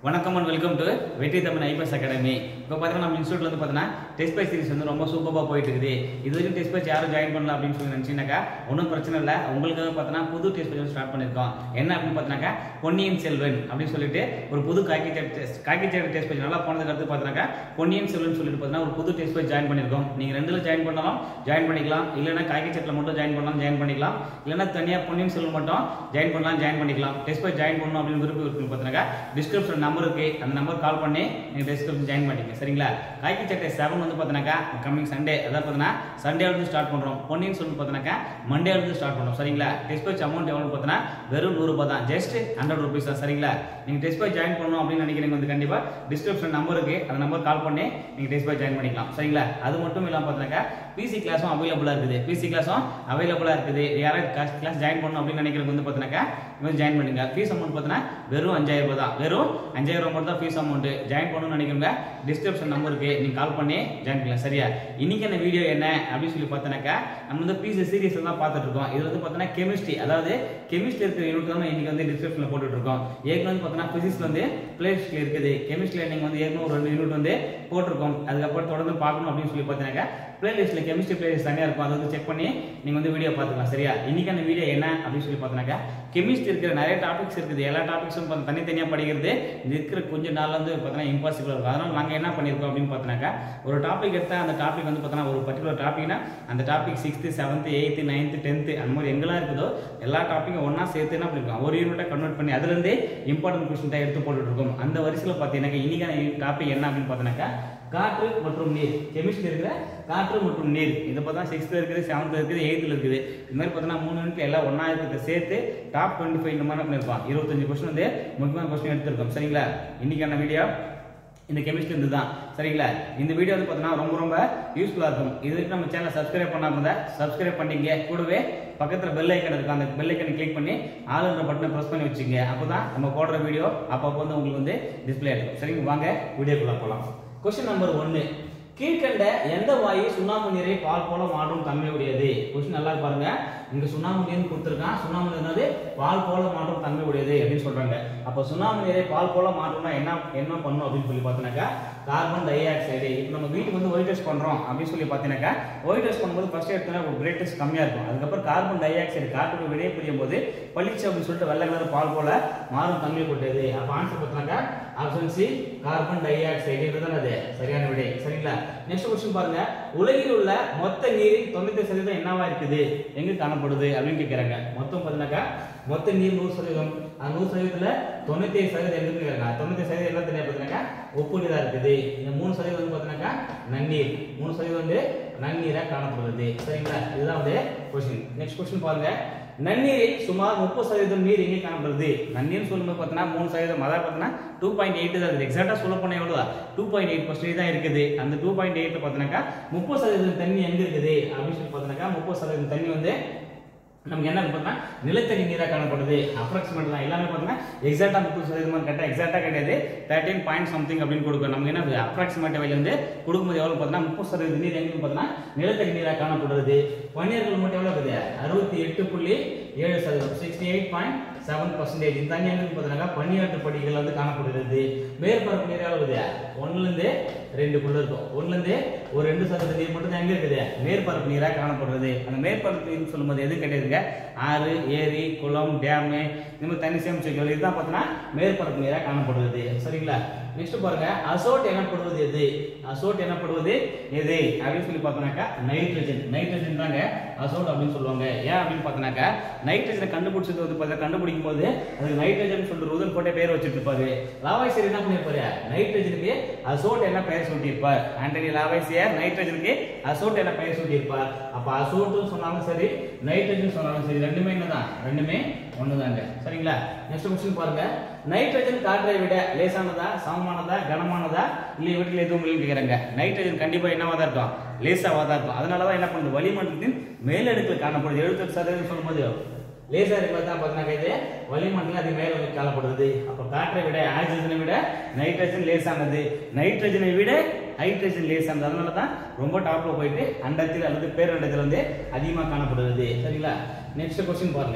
வணக்கம் and welcome to வெற்றி Tamil IPS academy இப்போ பார்த்தீங்கன்னா நம்ம இன்ஸ்டியூட்ல வந்து பார்த்தீங்கன்னா டெஸ்ட் பை சீரிஸ் வந்து ரொம்ப சூப்பராக போயிட்டு இருக்குது இது வரைக்கும் டெஸ்ட் பேச் யாரும் ஜாயின் பண்ணல அப்படின்னு சொல்லி நினச்சினாக்கா ஒன்றும் பிரச்சனை இல்லை உங்களுக்காக பார்த்தீங்கன்னா புது டெஸ்ட் பேச் ஸ்டார்ட் பண்ணியிருக்கோம் என்ன அப்படின்னு பார்த்தீங்கன்னாக்கா பொன்னியின் செல்வன் அப்படின்னு சொல்லிட்டு ஒரு புது காக்கி டெஸ்ட் காக்கி டெஸ்ட் பேச் நல்லா போனதுக்கு அடுத்து பார்த்தீங்கன்னாக்கா பொன்னியின் செல்வன் சொல்லிட்டு பார்த்தீங்கன்னா ஒரு புது டெஸ்ட் பேச் ஜாயின் பண்ணியிருக்கோம் நீங்கள் ரெண்டுல ஜாயின் பண்ணலாம் ஜாயின் பண்ணிக்கலாம் இல்லைன்னா காக்கி செட்டில் மட்டும் ஜாயின் பண்ணலாம் ஜாயின் பண்ணிக்கலாம் இல்லைன்னா தனியாக பொன்னியின் செல்வன் மட்டும் ஜாயின் பண்ணலாம் ஜாயின் பண்ணிக்கலாம் டெஸ்ட் பேச் ஜாயின் பண்ணணும் அப்படின்னு விருப்பம் இருக்கு பார்த்தீங்கன்னா டிஸ்கிரிப்ஷன் நம்பர் இருக்கு அந்த நம்பர் கால் பண்ணி நீங்கள் டிஸ்கிரிப்ஷன் ஜாயின் பண்ணிக்க சரிங்களா காய்கி சட்டை செவன் வந்து பார்த்தீங்கன்னாக்கா கம்மிங் சண்டே அதாவது பார்த்தீங்கன்னா சண்டே வந்து ஸ்டார்ட் பண்ணுறோம் பொன்னியின் சொல்லி பார்த்தீங்கன்னாக்கா மண்டே வந்து ஸ்டார்ட் பண்ணுறோம் சரிங்களா டெஸ்ட் பேச் அமௌண்ட் எவ்வளோ பார்த்தீங்கன்னா வெறும் நூறுரூபா தான் ஜஸ்ட் ஹண்ட்ரட் ருபீஸ் தான் சரிங்களா நீங்கள் டெஸ்ட் பேச் ஜாயின் பண்ணணும் அப்படின்னு நினைக்கிறீங்க வந்து கண்டிப்பாக டிஸ்கிரிப்ஷன் நம்பர் இருக்கு அந்த நம்பர் கால் பண்ணி நீங்கள் டெஸ்ட் பேச் ஜாயின் பண்ணிக்கலாம் சரிங்களா அது மட்டும் இல்லாமல் பார்த்தீங்கன்னாக்கா பிசி கிளாஸும் அவைலபிளாக இருக்குது பிசி கிளாஸும் அவைலபிளாக இருக்குது யாராவது கிளாஸ் ஜாயின் பண்ணணும் அப்படின்னு நினைக்கிறவங்க வந்து பார்த்தீங்கன்னாக்கா இவன் ஜாயின் பண்ணுங்க ஃபீஸ் அமௌண்ட் பார்த்தீங்கன்னா வெறும் அஞ்சாயிரம் ரூபாய் தான் வெறும் அஞ்சாயிரம் ரூபாய் மட்டும் தான் ஃபீஸ் அமௌண்ட் ஜாயின் பண்ணணும்னு நினைக்கிறவங்க டிஸ்கிரிப்ஷன் நம்பருக்கு நீங்கள் கால் பண்ணி ஜாயின் பண்ணலாம் சரியா இன்னைக்கு என்ன வீடியோ என்ன அப்படின்னு சொல்லி பார்த்தோன்னாக்கா நம்ம வந்து பிசி சீரியஸ் தான் பார்த்துட்டு இருக்கோம் இது வந்து பார்த்தீங்கன்னா கெமிஸ்ட்ரி அதாவது கெமிஸ்ட்ரி இருக்கிற யூனிட் தான் இன்னைக்கு வந்து டிஸ்கிரிப்ஷனில் போட்டுட்டு இருக்கோம் ஏற்கனவே வந்து பார்த்தீங்கன்னா பிசிக்ஸ் வந்து பிளேலிஸ்ட்ல இருக்குது கெமிஸ்ட்ரியில் நீங்கள் வந்து ஏற்கனவே ஒரு ரெண்டு யூனிட் வந்து போட்டிருக்கோம் அதுக்கப்புறம் தொடர்ந்து பார்க்கணும் அப்படின்னு சொல்லி பார்த்தீங்கன்னாக்கா பிளேலிஸ்ட்ல கெமிஸ்ட்ரி பிளேலிஸ்ட் தனியாக இருக்கும் அதை வந்து செக் பண்ணி நீங்கள் வந்து வீடியோ பார்த்துக்கலாம் சரியா இன்னைக்கான வீடியோ என்ன அப்படின்னு சொல்லி பார்த்தீங்கன்னாக்கா கெமிஸ்ட்ரி இருக்கிற நிறைய டாபிக்ஸ் இருக்குது எல்லா டாபிக்ஸும் இப்போ தனித்தனியாக படிக்கிறது இது இருக்கிற கொஞ்ச நாள்ல வந்து பார்த்தீங்கன்னா இம்பாசிபிள் இருக்கும் அதனால நாங்கள் என்ன பண்ணியிருக்கோம் அப்படின்னு பார்த்தீங்கன்னாக்கா ஒரு டாபிக் எடுத்தால் அந்த டாபிக் வந்து பார்த்தீங்கன்னா ஒரு பர்டிகுலர் டாபிக்னா அந்த topic sixth seventh eighth ninth tenth அந்த மாதிரி எங்கெல்லாம் இருக்குதோ எல்லா டாப்பிக்கும் ஒன்றா சேர்த்து என்ன பண்ணிருக்கோம் ஒரு யூனிட்டை கன்வெர்ட் பண்ணி அதுலேருந்து இம்பார்ட்டன்ட் கொஸ்டின் தான் எடுத்து போட்டுட்டு இருக்கோம் அந்த வரிசையில் பார்த்தீங்கன்னாக்கா இன்னைக்கான டாபிக் என்ன அப்படின்னு பார்த்தீங்கன்னாக்கா காற்று மற்றும் நீர் கெமிஸ்ட்ரி இருக்கிற காற்று மற்றும் நீர் இதை பார்த்தா சிக்ஸ்த்தில் இருக்குது செவன்த்தில் இருக்குது எயித்தில் இருக்குது இது மாதிரி பார்த்தீங்கன்னா மூணு யூனிட் எல்லாம் ஒன்றா இருக்கிறத சேர்த்து டாப் டுவெண்ட்டி ஃபைவ் இந்த மாதிரி பண்ணியிருக்கோம் இருபத்தஞ்சு கொஸ்டின் வந்து முக்கியமான கொஸ்டின் எடுத்திருக்கோம் சரிங்களா இன்னைக்கான வீடியோ இந்த கெமிஸ்ட்ரி இருந்து தான் சரிங்களா இந்த வீடியோ வந்து பார்த்தீங்கன்னா ரொம்ப ரொம்ப யூஸ்ஃபுல்லாக இருக்கும் இது வரைக்கும் நம்ம சேனலை சப்ஸ்கிரைப் பண்ணாம இருந்தால் சப்ஸ்கிரைப் பண்ணிங்க கூடவே பக்கத்தில் பெல் ஐக்கன் இருக்கு அந்த பெல் ஐக்கனை கிளிக் பண்ணி ஆளுன்ற பட்டனை ப்ரெஸ் பண்ணி வச்சுங்க அப்போ தான் நம்ம போடுற வீடியோ அப்பப்போ வந்து உங்களுக்கு வந்து டிஸ்பிளே ஆகும் சரிங்க வாங்க வீடியோக்குள்ள போகலாம் கொஸ்டின் நம்பர் ஒன்று கீழ்கண்ட எந்த வாயு சுண்ணாம்பு நீரை பால் போல மாற்றும் தன்மை உடையது கொஸ்டின் நல்லா பாருங்க இங்க சுண்ணாம்பு நீர் கொடுத்துருக்கான் சுண்ணாம்பு நீர் என்னது பால் போல மாற்றும் தன்மை உடையது அப்படின்னு சொல்றாங்க அப்போ சுண்ணாம்பு நீரை பால் போல மாற்றணும்னா என்ன என்ன பண்ணும் அப்படின்னு சொல்லி பார்த்தோன்னாக்கா கார்பன் டை ஆக்சைடு இப்போ நம்ம வீட்டுக்கு வந்து ஒயிட் டெஸ்ட் பண்றோம் அப்படின்னு சொல்லி பார்த்தீங்கன்னாக்கா ஒயிட் டெஸ்ட் பண்ணும்போது ஃபர்ஸ்ட் எடுத்தோன்னா ஒரு கிரேட் டெஸ்ட் கம்மியா இருக்கும் அதுக்கப்புறம் கார்பன் டை ஆக்சைடு காற்றுக்கு வெளியே புரியும் போது பளிச்சு அப்படின்னு சொல்லிட்டு வெள்ளை கலர் பால் போல மாறும் தன்மை கொண்டது அப்போ ஆன்சர் பார்த்தோன்னாக்கா option C carbon dioxide இதுதான் அது சரியான விடை சரிங்களா நெக்ஸ்ட் கொஸ்டின் பாருங்க உலகில் உள்ள மொத்த நீரின் தொண்ணூத்தி சதவீதம் என்னவா இருக்குது எங்க காணப்படுது அப்படின்னு கேட்கிறாங்க மொத்தம் பார்த்தீங்கன்னாக்கா மொத்த நீர் நூறு சதவீதம் அந்த நூறு சதவீதத்துல தொண்ணூத்தி ஏழு சதவீதம் எங்க கேட்கறாங்க தொண்ணூத்தி சதவீதம் என்ன தெரியாது பார்த்தீங்கன்னாக்கா உப்பு நீரா இருக்குது இந்த மூணு சதவீதம் வந்து பார்த்தீங்கன்னாக்கா நன்னீர் மூணு சதவீதம் வந்து நன்னீரா காணப்படுது சரிங்களா இதுதான் வந்து கொஸ்டின் நெக்ஸ்ட் கொஸ்டின் பாருங்க நன்னீரில் சுமார் முப்பது சதவீதம் நீர் எங்கே காணப்படுது நன்னீர் சொல்லும்போது பார்த்தீங்கன்னா மூணு சதவீதம் அதாவது பார்த்தீங்கன்னா டூ பாயிண்ட் எயிட் தான் இருக்குது எக்ஸாக்டாக சொல்ல போனால் எவ்வளோ டூ பாயிண்ட் எயிட் பர்சன்டேஜ் தான் இருக்குது அந்த டூ பாயிண்ட் எயிட் பார்த்தீங்கன்னாக்கா முப்பது சதவீதம் தண்ணி எங்கே இருக்குது அப்படின்னு சொல்லி பார்த்தீங்கன்னாக்கா முப்பது சதவீதம் தண்ணி வந்து நமக்கு என்ன பார்த்தீங்கன்னா நிலத்தடி நீராக காணப்படுது அப்ராக்சிமேட் தான் எல்லாமே பார்த்தீங்கன்னா எக்ஸாக்டாக முப்பது சதவீதம் கேட்டால் எக்ஸாக்டாக கிடையாது தேர்ட்டின் பாயிண்ட் சம்திங் அப்படின்னு கொடுக்கும் நமக்கு என்ன அப்ராக்சிமேட் வகையில் வந்து கொடுக்கும்போது எவ்வளோ பார்த்தீங்கன்னா முப்பது சதவீதம் நீர் எங்கே பார்த்தீங்கன்னா நிலத்தடி நீராக காணப்படுறது பன்னீர்கள் மட்டும் எவ்வளோ இருக்குது அறுபத்தி எட்டு புள்ளி ஏழு சதவீதம் sixty eight point seven percentage இந்த தண்ணி எங்கே பார்த்தீங்கன்னா பனியாட்டு படிகள் வந்து காணப்படுகிறது மேற்பரப்பு நீர் எவ்வளோ இருக்குது ஒன்றுலேருந்து ரெண்டுக்குள்ள இருக்கும் ஒன்றுலேருந்து ஒரு ரெண்டு சதவீத நீர் மட்டும் தான் எங்கே இருக்குது மேற்பரப்பு நீராக காணப்படுறது அந்த மேற்பரப்பு நீர்னு சொல்லும்போது எதுவும் கிடையாதுங்க ஆறு ஏரி குளம் டேமு இந்த மாதிரி தண்ணி சேமிச்சு வைக்கிறது இதுதான் பார்த்தீங்கன்னா மேற்பரப்பு நீராக காணப்படுவது சரிங்களா நெக்ஸ்ட் பாருங்க அசோட் எனப்படுவது எது அசோட் எனப்படுவது எது அப்படின்னு சொல்லி பார்த்தோம்னாக்கா நைட்ரஜன் நைட்ரஜன் தாங்க அசோட் அப்படின்னு சொல்லுவாங்க ஏன் அப்படின்னு பார்த்தோம்னாக்கா நைட்ரஜனை கண்டுபிடிச்சது வந்து பார்த்தா கண்டுபிடிக்கும் போது அதுக்கு நைட்ரஜன் சொல்லிட்டு ருதன் போட்டே பேர் வச்சுட்டு இருப்பாரு லாவாய்சியர் என்ன பண்ணிருப்பாரு நைட்ரஜனுக்கு அசோட் என்ன பெயர் சூட்டியிருப்பார் ஆண்டனி லாவாய்சியர் நைட்ரஜனுக்கு அசோட் என்ன பெயர் சூட்டியிருப்பார் அப்ப அசோட்னு சொன்னாலும் சரி நைட்ரஜன் சொன்னாலும் சரி ரெண்டுமே என்னதான் ரெண்டுமே ஒண்ணுதாங்க சரிங்களா நெக்ஸ்ட் கொஸ்டின் பாருங்க நைட்ரஜன் காற்றை விட லேசானதா சமமானதா கனமானதா இல்லை வீட்டில் எதுவும் இல்லைன்னு கேட்குறாங்க நைட்ரஜன் கண்டிப்பா என்னவா தான் இருக்கும் லேசாவா தான் இருக்கும் அதனால தான் என்ன பண்ணுது வளிமண்டலத்தின் மேலடுக்கில் காணப்படுது எழுபத்தெட்டு சதவீதம் சொல்லும்போது லேசா இருக்கிறது தான் பார்த்தீங்கன்னா இது வளிமண்டலம் அது மேல வந்து காணப்படுது அப்போ காற்றை விட ஆக்சிஜனை விட நைட்ரஜன் லேசானது நைட்ரஜனை விட ஹைட்ரஜன் லேசானது அதனால தான் ரொம்ப டாப்ல போயிட்டு அண்டத்தில் அல்லது பேரண்டத்தில் வந்து அதிகமாக காணப்படுகிறது சரிங்களா நெக்ஸ்ட் கொஸ்டின் பாருங்க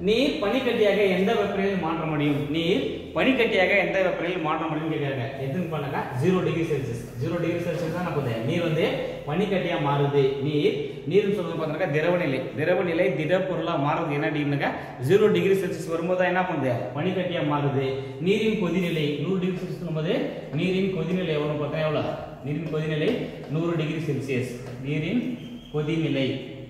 நீர் பனிக்கட்டியாக எந்த வெப்பநிலையில் மாற்ற முடியும் நீர் பனிக்கட்டியாக எந்த வெப்பநிலையில் மாற்ற முடியும் கேட்கறாங்க எதுன்னு பண்ணாங்க zero degree Celsius zero degree Celsius தான் நமக்கு நீர் வந்து பனிக்கட்டியா மாறுது நீர் நீர்னு சொல்றது பார்த்தீங்கன்னா திரவநிலை திரவநிலை திடப்பொருளா மாறுறது என்ன டிகிரினாக்கா ஜீரோ டிகிரி செல்சியஸ் வரும்போது தான் என்ன பண்ணுது பனிக்கட்டியா மாறுது நீரின் கொதிநிலை நூறு டிகிரி செல்சியஸ் போது நீரின் கொதிநிலை எவ்வளவு பார்த்தா எவ்வளவு நீரின் கொதிநிலை நூறு டிகிரி செல்சியஸ் நீரின் கொதிநிலை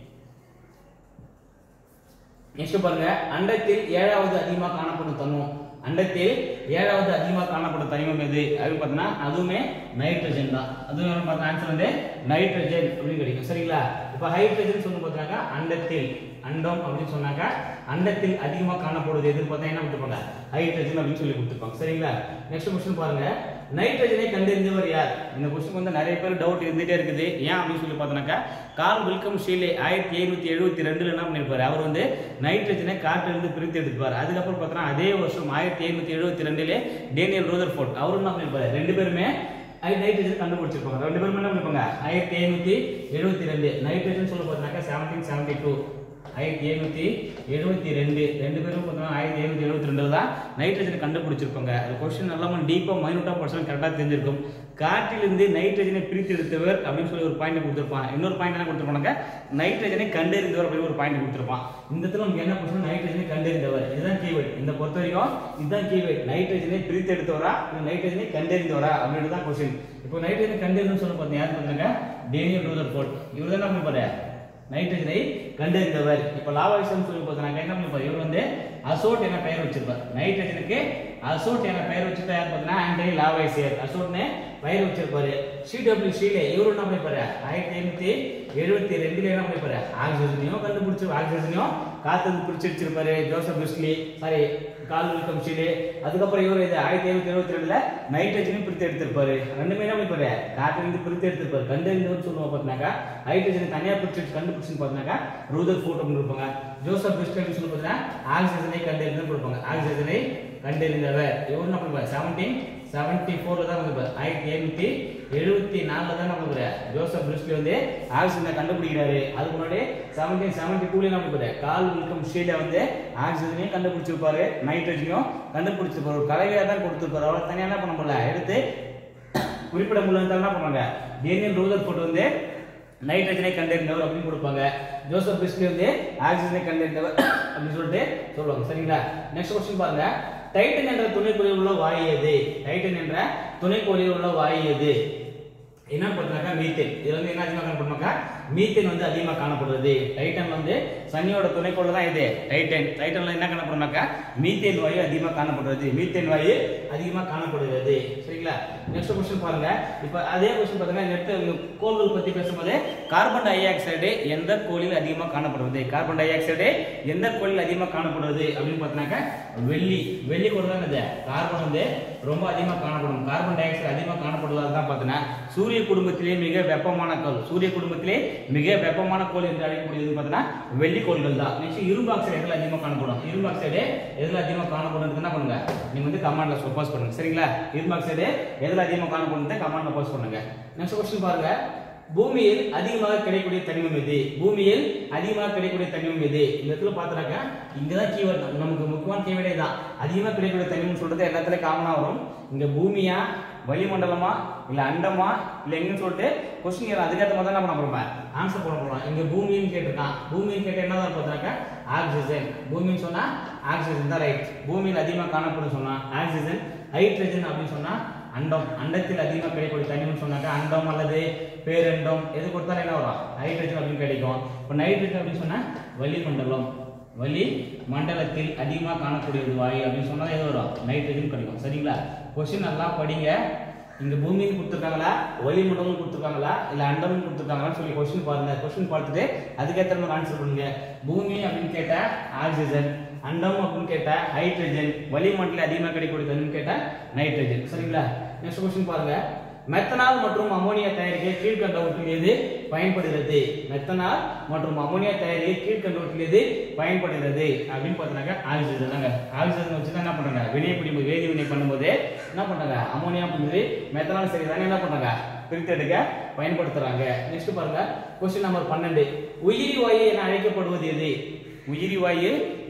நெக்ஸ்ட் பாருங்க அண்டத்தில் ஏழாவது அதிகமாக காணப்படும் தனிமம் அண்டத்தில் ஏழாவது அதிகமாக காணப்படும் தனிமம் எது அப்படின்னு பார்த்தீங்கன்னா அதுவுமே நைட்ரஜன் தான் அதுவும் பார்த்தா ஆன்சர் வந்து நைட்ரஜன் அப்படின்னு கிடைக்கும் சரிங்களா இப்போ ஹைட்ரஜன் சொல்லி பார்த்தாக்கா அண்டத்தில் அண்டம் அப்படின்னு சொன்னாக்கா அண்டத்தில் அதிகமாக காணப்படுவது எதுன்னு பார்த்தா என்ன கொடுத்துருப்பாங்க ஹைட்ரஜன் அப்படின்னு சொல்லி கொடுத்துருப்பாங்க சரிங்களா நெக்ஸ்ட் கொஸ்டின் பாருங்க நைட்ரஜனை கண்டறிந்தவர் யார் இந்த கொஸ்டின் வந்து நிறைய பேர் டவுட் இருந்துட்டே இருக்குது ஏன் அப்படின்னு சொல்லி பார்த்தோன்னாக்கா கார்ல் வில்கம் ஷீலே ஆயிரத்தி எழுநூத்தி எழுபத்தி ரெண்டுல என்ன பண்ணிருப்பாரு அவர் வந்து நைட்ரஜனை காற்றிலிருந்து பிரித்து எடுத்துப்பார் அதுக்கப்புறம் பார்த்தோன்னா அதே வருஷம் ஆயிரத்தி எழுநூத்தி எழுபத்தி ரெண்டுல டேனியல் ரோதர் ஃபோர்ட் அவரும் என்ன பண்ணிருப்பாரு ரெண்டு பேருமே நைட்ரஜன் கண்டுபிடிச்சிருப்பாங்க ரெண்டு பேரும் என்ன பண்ணிருப்பாங்க ஆயிரத்தி எழுநூத்தி எழுபத்தி ரெண்டு நைட்ரஜன் சொல்ல பார்த்தீங்கன்னா செவன்டீன் செவன்டி டூ ஆயிரத்தி எழுநூத்தி எழுபத்தி ரெண்டு ரெண்டு பேரும் பார்த்தீங்கன்னா ஆயிரத்தி எழுநூத்தி எழுபத்தி ரெண்டுல தான் நைட்ரஜன் கண்டுபிடிச்சிருப்பாங்க அது கொஸ்டின் நல்லா டீப்பா மைனூட்டா பர்சன் கரெக்டாக தெரிஞ்சிருக்கும் காற்றிலிருந்து நைட்ரஜனை பிரித்து எடுத்தவர் அப்படின்னு சொல்லி ஒரு பாயிண்ட் கொடுத்துருப்பான் இன்னொரு பாயிண்ட் என்ன கொடுத்துருப்பாங்க நைட்ரஜனை கண்டறிந்தவர் அப்படின்னு ஒரு பாயிண்ட் கொடுத்துருப்பான் இந்த இடத்துல நமக்கு என்ன கொஸ்டின் நைட்ரஜனை கண்டறிந்தவர் இதுதான் கீவேர்ட் இந்த பொறுத்த வரைக்கும் இதுதான் கீவேர்ட் நைட்ரஜனை பிரித்து எடுத்தவரா இல்லை நைட்ரஜனை கண்டறிந்தவரா அப்படின்னு தான் கொஸ்டின் இப்போ நைட்ரஜனை கண்டறிந்து சொல்ல பார்த்தீங்க யார் பண்ணாங்க டேனியல் ரூதர் ஃபோர்ட் இவர் தான் என்ன பண்ணி நைட்ரஜனை கண்டறிந்தவர் இப்ப லாவாய்சம் சொல்லி பார்த்தீங்கன்னா என்ன பண்ணிருப்பார் இவர் வந்து அசோட் என பெயர் வச்சிருப்பார் நைட்ரஜனுக்கு அசோட் என பெயர் வச்சுட்டா யார் பார்த்தீங்கன்னா ஆண்டனி லாவாய்சியர் அசோட்னு பெயர் வச்சிருப்பாரு சிடபிள்யூ ஷீலே இவரு என்ன பண்ணிருப்பாரு ஆயிரத்தி ஐநூத்தி எழுபத்தி ரெண்டுல என்ன பண்ணிருப்பாரு ஆக்சிஜனையும் கண்டுபிடிச்சு ஆக்சிஜனையும் காத்து பிடிச்சி வச்சிருப்பாரு ஜோசப் பிஸ்லி சாரி கால் வில்கம் ஷீலே அதுக்கப்புறம் இவர் இது ஆயிரத்தி ஐநூத்தி எழுபத்தி ரெண்டுல நைட்ரஜனையும் பிரித்து எடுத்திருப்பாரு ரெண்டுமே என்ன பண்ணிருப்பாரு காற்றிலிருந்து பிரித்து எடுத்திருப்பாரு கண்டறிந்தவர் சொல்லுவோம் பார்த்தீங்கன்னாக்கா ஹைட்ரஜனை தனியா பிரிச்சு கண்டுபிடிச்சுன்னு பார்த்தீங்கன்னாக்கா ரூதர் ஃபோட்டோ கொடுப்பாங்க ஜோசப் பிஸ்லி சொல்லி பார்த்தீங்கன்னா ஆக்சிஜனை கண்டறிந்து கொடுப்பாங்க ஆக்சிஜனை கண்டறிந்தவர் இவர் என்ன பண்ணுவார் செவன்டீன் செவன்டி ஃபோர்ல தான் வந்து ஆயிரத்தி எழுநூத்தி எழுபத்தி நாலுல தான் நம்ம ஜோசப் பிரிஸ்லி வந்து ஆக்சிஜனை கண்டுபிடிக்கிறாரு அதுக்கு முன்னாடி செவன்டீன் செவன்டி டூல என்ன பண்ணுறாரு கால் வில்கம் ஷீல வந்து ஆக்சிஜனையும் கண்டுபிடிச்சிருப்பாரு நைட்ரஜனையும் கண்டுபிடிச்சிருப்பாரு ஒரு கலவையா தான் கொடுத்துருப்பாரு அவ்வளவு தனியா என்ன பண்ண முடியல எடுத்து குறிப்பிட முடியல என்ன பண்ணுவாங்க டேனியல் ரூதர் போட்டு வந்து நைட்ரஜனை கண்டறிந்தவர் அப்படின்னு கொடுப்பாங்க ஜோசப் பிஸ்லி வந்து ஆக்சிஜனை கண்டறிந்தவர் அப்படின்னு சொல்லிட்டு சொல்லுவாங்க சரிங்களா நெக்ஸ்ட் கொஸ்டின் பாருங்க டைட்டன் என்ற துணைக்கோளில் உள்ள வாயு எது டைட்டன் என்ற துணைக்கோளில் உள்ள வாயு எது என்ன பண்றாங்க மீத்தேன் இது வந்து என்ன அதிகமாக காணப்படுமாக்கா மீத்தேன் வந்து அதிகமாக காணப்படுறது டைட்டன் வந்து சனியோட துணைக்கோள் தான் இது டைட்டன் டைட்டன்ல என்ன காணப்படுமாக்கா மீத்தேன் வாயு அதிகமாக காணப்படுறது மீத்தேன் வாயு அதிகமாக காணப்படுகிறது சரிங்களா நெக்ஸ்ட் கொஸ்டின் பாருங்க இப்போ அதே கொஸ்டின் பாருங்க நெட் கோள்கள் பத்தி பேசும்போது கார்பன் டை ஆக்சைடு எந்த கோளில் அதிகமாக காணப்படுவது கார்பன் டை ஆக்சைடு எந்த கோளில் அதிகமாக காணப்படுவது அப்படின்னு பார்த்தீங்கன்னாக்கா வெள்ளி வெள்ளி கோள் தான் இது கார்பன் வந்து ரொம்ப அதிகமாக காணப்படும் கார்பன் டை ஆக்சைடு அதிகமாக காணப்படுவதாக தான் பார்த்தீங்கன்னா சூரிய குடும்பத்திலே மிக வெப்பமான கோள் சூரிய குடும்பத்திலே மிக வெப்பமான கோள் என்று அழைக்கக்கூடியது பார்த்தீங்கன்னா வெள்ளி கோள்கள் தான் நெக்ஸ்ட் இரும்பு ஆக்சைடு எதில் அதிகமாக காணப்படும் இரும்பு ஆக்சைடு எதில் அதிகமாக காணப்படும் என்ன பண்ணுங்க நீங்க வந்து கமாண்ட்ல போஸ்ட் பண்ணுங்க சரிங்களா இரும்பு ஆக்சைடு எதில் அதிகமாக காணப்படும் கமாண்ட்ல போஸ்ட் பண்ணுங்க நெக்ஸ்ட் கொஸ்டின் பாருங்க பூமியில் அதிகமாக கிடைக்கக்கூடிய தனிமம் எது பூமியில் அதிகமாக கிடைக்கக்கூடிய தனிமம் எது இந்த இடத்துல பாத்துறாக்க இங்கதான் கீவேர்ட் நமக்கு முக்கியமான கீவேர்டே தான் அதிகமாக கிடைக்கக்கூடிய தனிமம் சொல்றது எல்லாத்துலயும் காமனா வரும் இங்க பூமியா வளிமண்டலமா இல்ல அண்டமா இல்ல எங்கன்னு சொல்லிட்டு கொஸ்டின் அதுக்கேற்ற மாதிரி தான் என்ன பண்ண போறோம் ஆன்சர் போட போறோம் இங்க பூமின்னு கேட்டிருக்கான் பூமின்னு கேட்ட என்னதான் பார்த்தாக்க ஆக்சிஜன் பூமின்னு சொன்னா ஆக்சிஜன் தான் ரைட் பூமியில் அதிகமாக காணப்படும் சொன்னா ஆக்சிஜன் ஹைட்ரஜன் அப்படின்னு சொன்னா அண்டம் அண்டத்தில் அதிகமாக கிடைக்கக்கூடிய தனிமம் சொன்னாக்க அண்டம் அல்லது பேரண்டம் எது கொடுத்தாலும் என்ன வரும் ஹைட்ரஜன் அப்படின்னு கிடைக்கும் இப்போ நைட்ரஜன் அப்படின்னு சொன்னா வளிமண்டலம் வளி மண்டலத்தில் அதிகமாக காணக்கூடியது வாயு அப்படின்னு சொன்னா எது வரும் நைட்ரஜன் கிடைக்கும் சரிங்களா கொஸ்டின் நல்லா படிங்க இங்க பூமின்னு கொடுத்துருக்காங்களா வளிமண்டலம் கொடுத்துருக்காங்களா இல்ல அண்டம்னு கொடுத்துருக்காங்களான்னு சொல்லி கொஸ்டின் பாருங்க கொஸ்டின் பார்த்துட்டு அதுக்கேற்ற மாதிரி ஆன்சர் பண்ணுங்க பூமி அப்படின்னு கேட்டா ஆக்சிஜன் அண்டம் அப்படின்னு கேட்டா ஹைட்ரஜன் வளிமண்டலம் அதிகமாக கிடைக்கக்கூடிய தண்ணின்னு கேட்டா நைட்ரஜன் சரிங்களா நெக்ஸ்ட் கொஸ்டின் பாருங்க மெத்தனால் மற்றும் அமோனியா தயாரிக்க கீழ்கண்டவற்றில் எது பயன்படுகிறது மெத்தனால் மற்றும் அமோனியா தயாரிக்க கீழ்கண்டவற்றில் எது பயன்படுகிறது அப்படின்னு பார்த்தீங்கன்னா ஆக்சிஜன் தாங்க ஆக்சிஜன் வச்சு தான் என்ன பண்றாங்க வினை பிடிப்பு வேதி வினை பண்ணும்போது என்ன பண்றாங்க அமோனியா பண்ணுறது மெத்தனால் சரி தானே என்ன பண்றாங்க பிரித்து எடுக்க பயன்படுத்துறாங்க நெக்ஸ்ட் பாருங்க கொஸ்டின் நம்பர் பன்னெண்டு உயிரி வாயு என அழைக்கப்படுவது எது உயிரி வாயு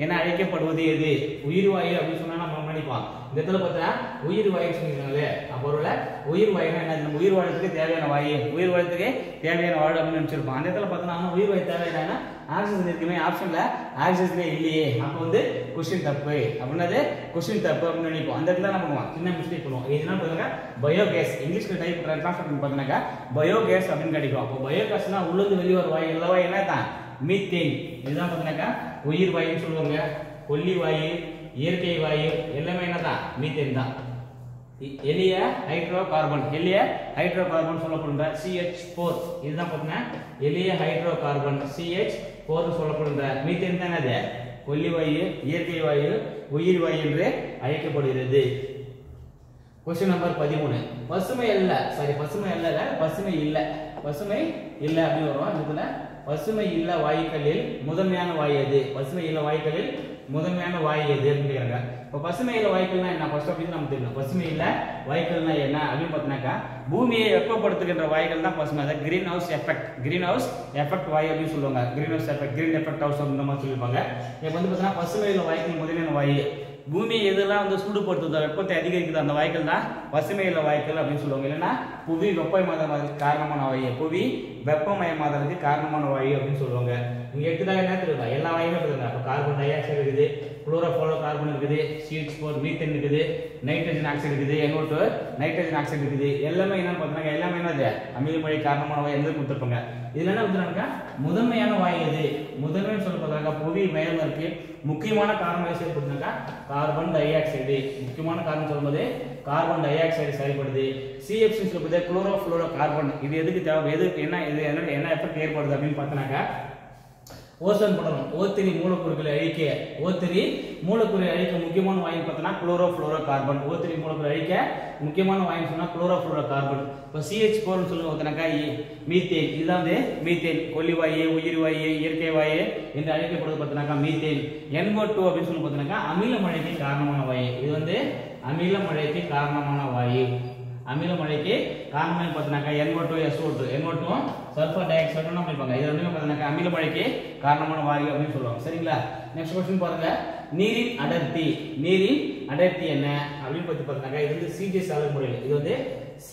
என அழைக்கப்படுவது எது உயிர் வாயு அப்படின்னு சொன்னா நம்ம நினைப்போம் இந்த இடத்துல பார்த்தா உயிர் வாயு சொல்லிருக்காங்களே அப்போ ஒரு உயிர் வாயுனா என்ன நம்ம உயிர் வாழறதுக்கு தேவையான வாயு உயிர் வாழறதுக்கு தேவையான வாழு அப்படின்னு நினைச்சிருப்போம் அந்த இடத்துல பார்த்தோம்னா உயிர் வாயு தேவையான ஆக்சிஜன் இருக்குமே ஆப்ஷன்ல ஆக்சிஜனே இல்லையே அப்போ வந்து கொஸ்டின் தப்பு அப்படின்னது கொஸ்டின் தப்பு அப்படின்னு நினைப்போம் அந்த இடத்துல என்ன பண்ணுவோம் சின்ன மிஸ்டேக் பண்ணுவோம் இதுனா பாருங்க பயோகேஸ் இங்கிலீஷ்ல டைப் ட்ரான்ஸ்ஃபர் பண்ணி பார்த்தீங்கன்னாக்கா பயோகேஸ் அப்படின்னு கிடைக்கும் அப்போ பயோகேஸ்னா உள்ளது வெளியே வர வாயு எல்லா வாயு என்ன தான் மீத்தேன் இதுதான் பார்த்தீங்கன்னாக்கா உயிர் வாயுன்னு சொல்லுவாங்க கொல்லி வாயு இயற்கை வாயு எல்லாமே என்னதான் மீத்தேன் தான் எ- எளிய ஹைட்ரோ கார்பன் எளிய ஹைட்ரோ கார்பன் சொல்லப்படுகிற சிஹெச் ஃபோர் இதுதான் பார்த்தீங்கன்னா எளிய ஹைட்ரோ கார்பன் சிஹெச் ஃபோர் சொல்லப்படுகிற மீத்தேன் தான் அது கொல்லி வாயு இயற்கை வாயு உயிர் வாயு என்று அழைக்கப்படுகிறது கொஸ்டின் நம்பர் பதிமூணு பசுமை அல்ல சாரி பசுமை அல்ல பசுமை இல்ல பசுமை இல்ல அப்படின்னு வரும் இதுல பசுமை இல்ல வாயுக்களில் முதன்மையான வாயு எது பசுமை இல்ல வாயுக்களில் முதன்மையான வாயு எது அப்படின்னு கேக்குறாங்க இப்போ பசுமை இல்ல வாயுக்கள்னா என்ன ஃபர்ஸ்ட் அப்படின்னு நமக்கு தெரியும் பசுமை இல்ல வாயுக்கள்னா என்ன அப்படின்னு பார்த்தீங்கன்னாக்கா பூமியை வெப்பப்படுத்துகின்ற வாயுக்கள் தான் பசுமை அதாவது greenhouse effect greenhouse effect வாயு அப்படின்னு சொல்லுவாங்க greenhouse effect green effect house அந்த மாதிரி சொல்லியிருப்பாங்க இப்போ வந்து பார்த்தீங்கன்னா பசுமை இல்ல வாயுக்கள் முதன்மையான வாயு பூமியை எதெல்லாம் வந்து சூடுபடுத்துதோ வெப்பத்தை அதிகரிக்குது அந்த வாய்க்கள் தான் பசுமையில வாய்க்கள் அப்படின்னு சொல்லுவாங்க இல்லைன்னா புவி வெப்பமயமாதலுக்கு காரணமான வாயு புவி வெப்பமயமாதலுக்கு காரணமான வாயு அப்படின்னு சொல்லுவாங்க நீங்க எடுத்துட்டாங்க என்ன தெரியுமா எல்லா வாயுமே இருக்குதுங்க அப்போ கார்பன் டை ஆக்சைடு இருக்குது குளோரோஃபோலோ கார்பன் இருக்குது சிஹெச் ஃபோர் மீத்தேன் இருக்குது நைட்ரஜன் ஆக்சைடு இருக்குது NO2 நைட்ரஜன் ஆக்சைடு இருக்குது எல்லாமே என்னன்னு பார்த்தீங்கன்னா எல்லாமே என்னது அமிலமழை காரணமான வாயு எந்த கொடுத்துருப்பாங்க இதுல என்ன கொடுத்துருக்காங்க முதன்மையான வாயு எது முதன்மைன்னு சொல்ல பார்த்தாங்க புவி மேலருக்கு முக்கியமான காரணமாக செயல்படுத்துனாக்கா கார்பன் டை ஆக்சைடு முக்கியமான காரணம் சொல்லும்போது கார்பன் டை ஆக்சைடு செயல்படுது சிஎஃப்சி சொல்லும்போது குளோரோஃப்ளோரோ கார்பன் இது எதுக்கு தேவை எது என்ன இது என்ன என்ன எஃபெக்ட் ஏற்படுது அப்படின்னு பார்த்தோன்னாக்கா ஓசோன் படலம் ஓத்திரி மூலக்கூறுகளை அழிக்க ஓத்திரி மூலக்கூறை அழிக்க முக்கியமான வாயு பார்த்தோன்னா குளோரோ ஃப்ளோரோ கார்பன் ஓத்திரி மூலக்கூறை அழிக்க முக்கியமான வாயு சொன்னா குளோரோ ஃப்ளோரோ கார்பன் இப்போ சிஹெச் ஃபோர்னு சொல்லி பார்த்தோன்னாக்கா மீத்தேன் இதுதான் வந்து மீத்தேன் கொல்லி வாயு உயிர் வாயு இயற்கை வாயு என்று அழைக்கப்படுவது பார்த்தோன்னாக்கா மீத்தேன் என்ஓ டூ அப்படின்னு சொல்லி பார்த்தோன்னாக்கா அமில மழைக்கு காரணமான வாயு இது வந்து அமில மழைக்கு காரணமான வாயு அமில மழைக்கு காரணமாக பார்த்தீங்கன்னாக்கா NO two SO two NO two sulphur dioxide பண்ணிருப்பாங்க இது ரெண்டுமே பார்த்தீங்கன்னாக்கா அமில மழைக்கு காரணமான வாயு அப்படின்னு சொல்லுவாங்க சரிங்களா நெக்ஸ்ட் கொஸ்டின் பாருங்க நீரின் அடர்த்தி நீரின் அடர்த்தி என்ன அப்படின்னு பத்தி பார்த்தீங்கன்னாக்கா இது வந்து சிஜிஎஸ் அளமுறையில் இது வந்து